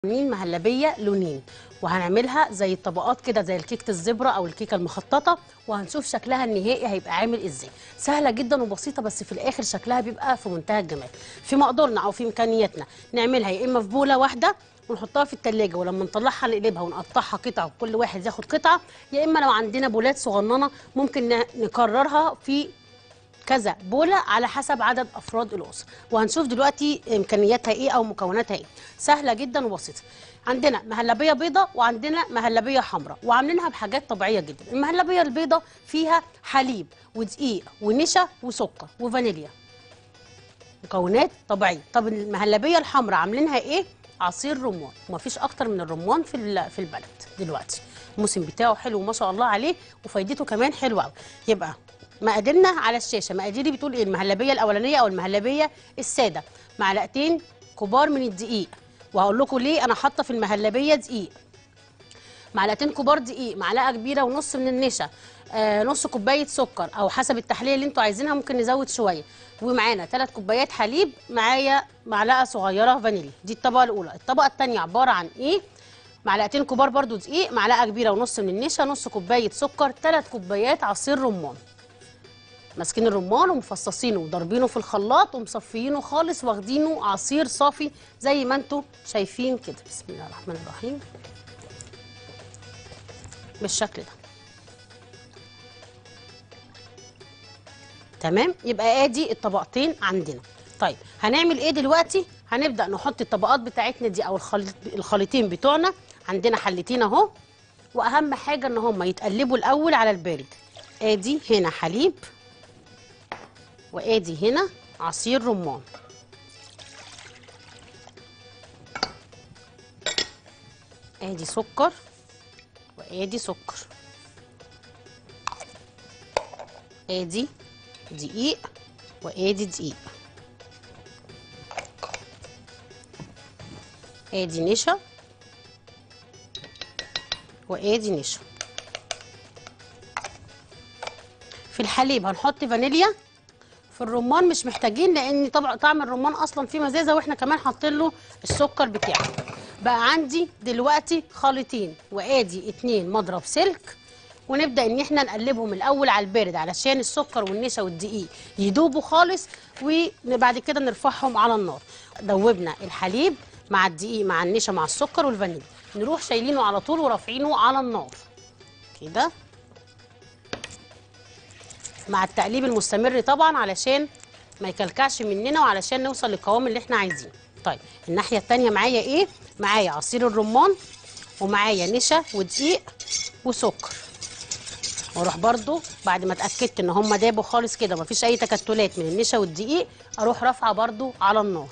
عاملين مهلبيه لونين وهنعملها زي الطبقات كده زي الكيكه الزبره او الكيكه المخططه وهنشوف شكلها النهائي هيبقى عامل ازاي سهله جدا وبسيطه بس في الاخر شكلها بيبقى في منتهى الجمال في مقدورنا او في امكانياتنا نعملها يا اما في بوله واحده ونحطها في التلاجة ولما نطلعها نقلبها ونقطعها قطع وكل واحد ياخد قطعه يا اما لو عندنا بولات صغننه ممكن ن- نكررها في كذا بوله على حسب عدد افراد الاسره وهنشوف دلوقتي امكانياتها ايه او مكوناتها ايه سهله جدا وبسيطه عندنا مهلبيه بيضه وعندنا مهلبيه حمراء وعاملينها بحاجات طبيعيه جدا المهلبيه البيضه فيها حليب ودقيق ونشا وسكر وفانيليا مكونات طبيعيه طب المهلبيه الحمراء عاملينها ايه عصير رمان ومفيش اكتر من الرمان في ال- في البلد دلوقتي الموسم بتاعه حلو ما شاء الله عليه وفايدته كمان حلوه قوي يبقى مقاديرنا على الشاشه مقاديري بتقول ايه المهلبيه الاولانيه او المهلبيه الساده معلقتين كبار من الدقيق وهقول لكم ليه انا حاطه في المهلبيه دقيق معلقتين كبار دقيق معلقه كبيره ونص من النشا آه نص كوبايه سكر او حسب التحليه اللي انتوا عايزينها ممكن نزود شويه ومعانا ثلاث كوبايات حليب معايا معلقه صغيره فانيليا دي الطبقه الاولى الطبقه الثانيه عباره عن ايه معلقتين كبار برضو دقيق معلقه كبيره ونص من النشا نص كوبايه سكر ثلاث كوبايات عصير رمان ماسكين الرمان ومفصصينه وضاربينه في الخلاط ومصفيينه خالص واخدينه عصير صافي زي ما انتوا شايفين كده بسم الله الرحمن الرحيم بالشكل ده تمام يبقى ادي الطبقتين عندنا طيب هنعمل ايه دلوقتي هنبدا نحط الطبقات بتاعتنا دي او الخليط الخليطين بتوعنا عندنا حلتين اهو واهم حاجه ان هم يتقلبوا الاول على البارد ادي هنا حليب وادي هنا عصير رمان ادي سكر وادي سكر ادي دقيق وادي دقيق ادي نشا وادي نشا في الحليب هنحط فانيليا في الرمان مش محتاجين لان طبعا طعم الرمان اصلا فيه مزازه واحنا كمان حاطين له السكر بتاعه بقى عندي دلوقتي خليطين وادي اتنين مضرب سلك ونبدا ان احنا نقلبهم الاول على البارد علشان السكر والنشا والدقيق يدوبوا خالص وبعد كده نرفعهم على النار دوبنا الحليب مع الدقيق مع النشا مع السكر والفانيليا نروح شايلينه على طول ورافعينه على النار كده مع التقليب المستمر طبعا علشان ما يكلكعش مننا وعلشان نوصل للقوام اللي احنا عايزينه طيب الناحيه التانية معايا ايه معايا عصير الرمان ومعايا نشا ودقيق وسكر واروح برضو بعد ما اتاكدت ان هم دابوا خالص كده مفيش اي تكتلات من النشا والدقيق اروح رافعه برضو على النار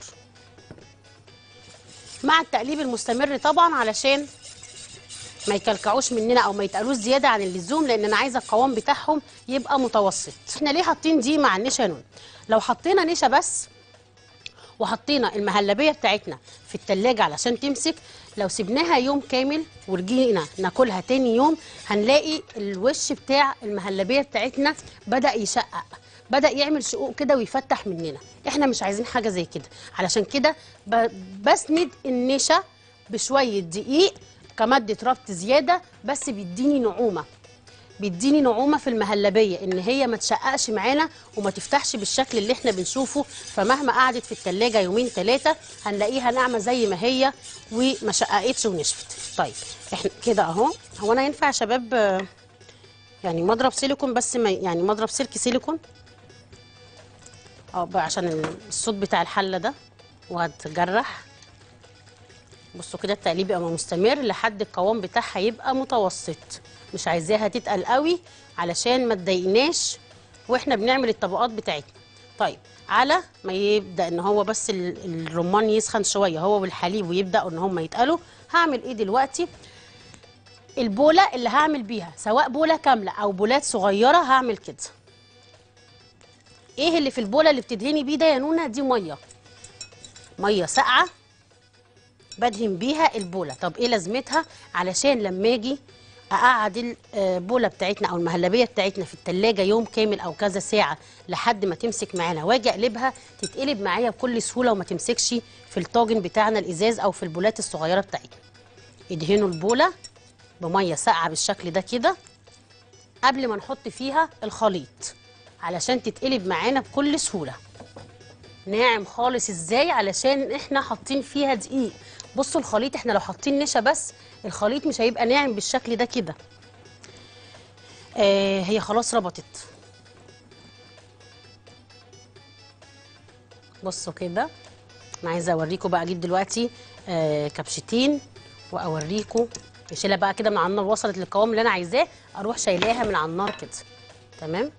مع التقليب المستمر طبعا علشان ما يكلكعوش مننا او ما يتقلوش زياده عن اللزوم لان انا عايزه القوام بتاعهم يبقى متوسط احنا ليه حاطين دي مع النشا نون لو حطينا نشا بس وحطينا المهلبيه بتاعتنا في التلاجة علشان تمسك لو سيبناها يوم كامل ورجينا ناكلها تاني يوم هنلاقي الوش بتاع المهلبيه بتاعتنا بدا يشقق بدا يعمل شقوق كده ويفتح مننا احنا مش عايزين حاجه زي كده علشان كده ب- بسند النشا بشويه دقيق كماده ربط زياده بس بيديني نعومه بيديني نعومه في المهلبيه ان هي ما تشققش معانا وما تفتحش بالشكل اللي احنا بنشوفه فمهما قعدت في التلاجة يومين ثلاثه هنلاقيها ناعمه زي ما هي وما شققتش ونشفت طيب احنا كده اهو هو انا ينفع يا شباب آه، يعني مضرب سيليكون بس ما يعني مضرب سلك سيليكون اه بقى عشان الصوت بتاع الحله ده وهتجرح بصوا كده التقليب يبقى مستمر لحد القوام بتاعها يبقى متوسط مش عايزاها تتقل قوي علشان ما تضايقناش واحنا بنعمل الطبقات بتاعتنا طيب على ما يبدا ان هو بس ال- الرمان يسخن شويه هو والحليب ويبداوا ان هم يتقلوا هعمل ايه دلوقتي البوله اللي هعمل بيها سواء بوله كامله او بولات صغيره هعمل كده ايه اللي في البوله اللي بتدهني بيه ده يا نونا دي ميه ميه ساقعه بدهن بيها البوله طب ايه لازمتها علشان لما اجي اقعد البوله بتاعتنا او المهلبيه بتاعتنا في التلاجة يوم كامل او كذا ساعه لحد ما تمسك معانا واجي اقلبها تتقلب معايا بكل سهوله وما تمسكش في الطاجن بتاعنا الازاز او في البولات الصغيره بتاعتنا ادهنوا البوله بميه ساقعه بالشكل ده كده قبل ما نحط فيها الخليط علشان تتقلب معانا بكل سهوله ناعم خالص ازاي علشان احنا حاطين فيها دقيق بصوا الخليط احنا لو حاطين نشا بس الخليط مش هيبقى ناعم بالشكل ده كده آه هي خلاص ربطت بصوا كده انا عايزه اوريكم بقى اجيب دلوقتي آه كبشتين واوريكم نشيلها بقى كده من على النار وصلت للقوام اللي انا عايزاه اروح شايلاها من على النار كده تمام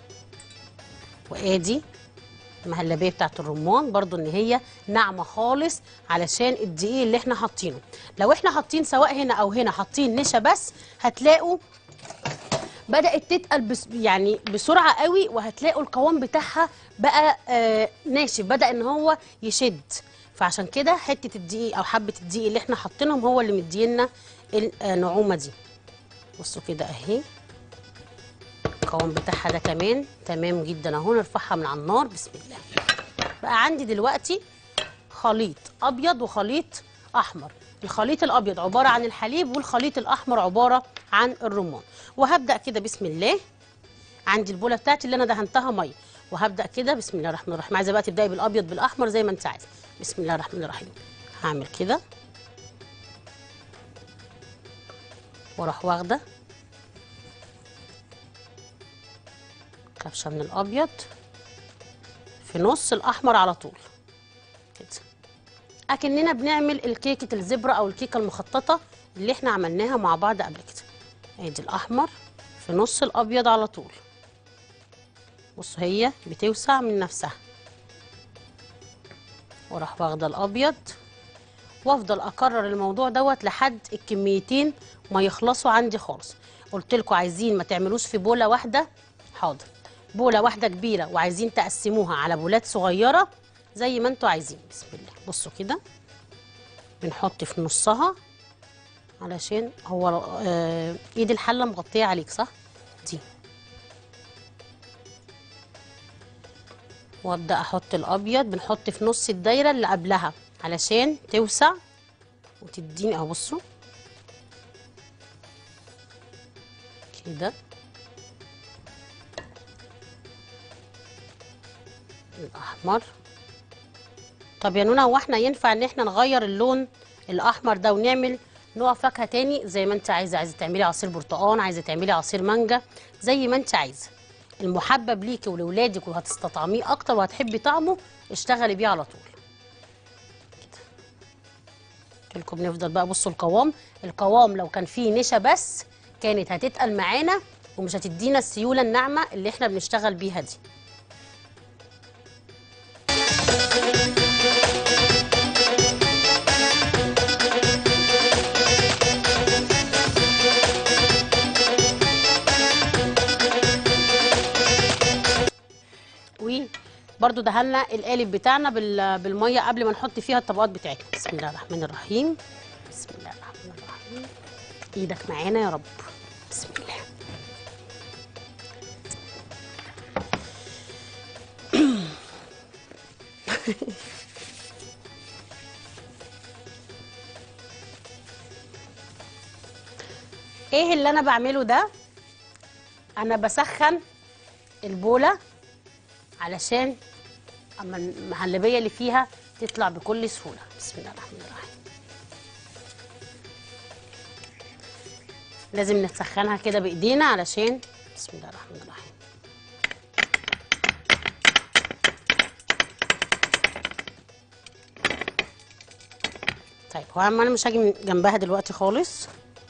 وادي المهلبيه بتاعت الرمان برضو ان هي ناعمه خالص علشان الدقيق اللي احنا حاطينه لو احنا حاطين سواء هنا او هنا حاطين نشا بس هتلاقوا بدات تتقل بس يعني بسرعه قوي وهتلاقوا القوام بتاعها بقى آه ناشف بدا ان هو يشد فعشان كده حته الدقيق او حبه الدقيق اللي احنا حاطينهم هو اللي مدينا النعومه دي بصوا كده اهي القوام بتاعها ده كمان تمام جدا اهو نرفعها من على النار بسم الله بقى عندي دلوقتي خليط ابيض وخليط احمر الخليط الابيض عباره عن الحليب والخليط الاحمر عباره عن الرمان وهبدا كده بسم الله عندي البوله بتاعتي اللي انا دهنتها ميه وهبدا كده بسم الله الرحمن الرحيم عايزه بقى تبداي بالابيض بالاحمر زي ما انت عايزه بسم الله الرحمن الرحيم هعمل كده واروح واخده كبشه من الابيض في نص الاحمر على طول كده اكننا بنعمل الكيكه الزبره او الكيكه المخططه اللي احنا عملناها مع بعض قبل كده ادي الاحمر في نص الابيض على طول بصوا هي بتوسع من نفسها وراح واخده الابيض وافضل اكرر الموضوع دوت لحد الكميتين ما يخلصوا عندي خالص قلت لكم عايزين ما تعملوش في بوله واحده حاضر بوله واحده كبيره وعايزين تقسموها على بولات صغيره زي ما انتوا عايزين بسم الله بصوا كده بنحط في نصها علشان هو آه ايد الحله مغطيه عليك صح دي وابدا احط الابيض بنحط في نص الدايره اللي قبلها علشان توسع وتديني اهو بصوا كده الاحمر طب يا نونا هو احنا ينفع ان احنا نغير اللون الاحمر ده ونعمل نوع فاكهه تاني زي ما انت عايزه عايزه تعملي عصير برتقال عايزه تعملي عصير مانجا زي ما انت عايزه المحبب ليكي ولولادك وهتستطعميه اكتر وهتحبي طعمه اشتغلي بيه على طول كده لكم بنفضل بقى بصوا القوام القوام لو كان فيه نشا بس كانت هتتقل معانا ومش هتدينا السيوله الناعمه اللي احنا بنشتغل بيها دي برضو دهنا القالب بتاعنا بالميه قبل ما نحط فيها الطبقات بتاعتنا بسم الله الرحمن الرحيم بسم الله الرحمن الرحيم ايدك معانا يا رب بسم الله ايه اللي انا بعمله ده انا بسخن البوله علشان اما المهلبيه اللي فيها تطلع بكل سهوله بسم الله الرحمن الرحيم لازم نسخنها كده بايدينا علشان بسم الله الرحمن الرحيم طيب هو انا مش هاجي من جنبها دلوقتي خالص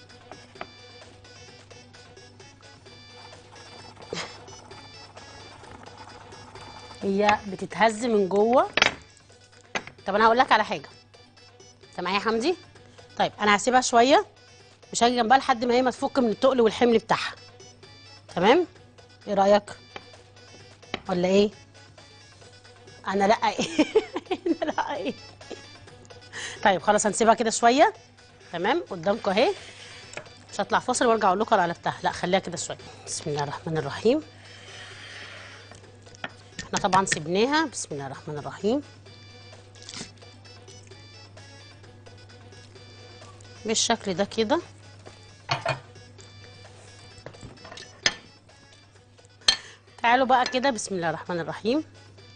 هي بتتهز من جوه طب انا هقول لك على حاجه انت معايا يا حمدي طيب انا هسيبها شويه مش هاجي جنبها لحد ما هي ما تفك من التقل والحمل بتاعها تمام ايه رايك ولا ايه انا لا ايه انا لا ايه طيب خلاص هنسيبها كده شويه تمام قدامكم اهي مش هطلع فاصل وارجع اقول لكم على قلبتها لا خليها كده شويه بسم الله الرحمن الرحيم احنا طبعا سيبناها بسم الله الرحمن الرحيم بالشكل ده كده تعالوا بقى كده بسم الله الرحمن الرحيم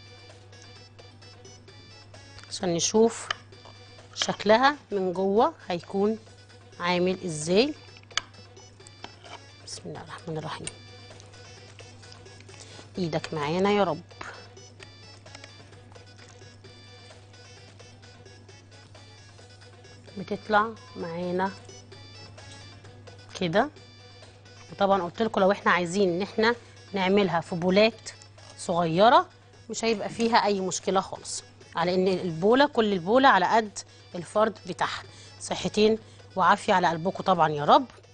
عشان نشوف شكلها من جوه هيكون عامل ازاي بسم الله الرحمن الرحيم ايدك معانا يا رب بتطلع معانا كده وطبعا قلت لكم لو احنا عايزين ان احنا نعملها في بولات صغيره مش هيبقى فيها اي مشكله خالص على ان البوله كل البوله على قد الفرد بتاعها صحتين وعافيه على قلبكم طبعا يا رب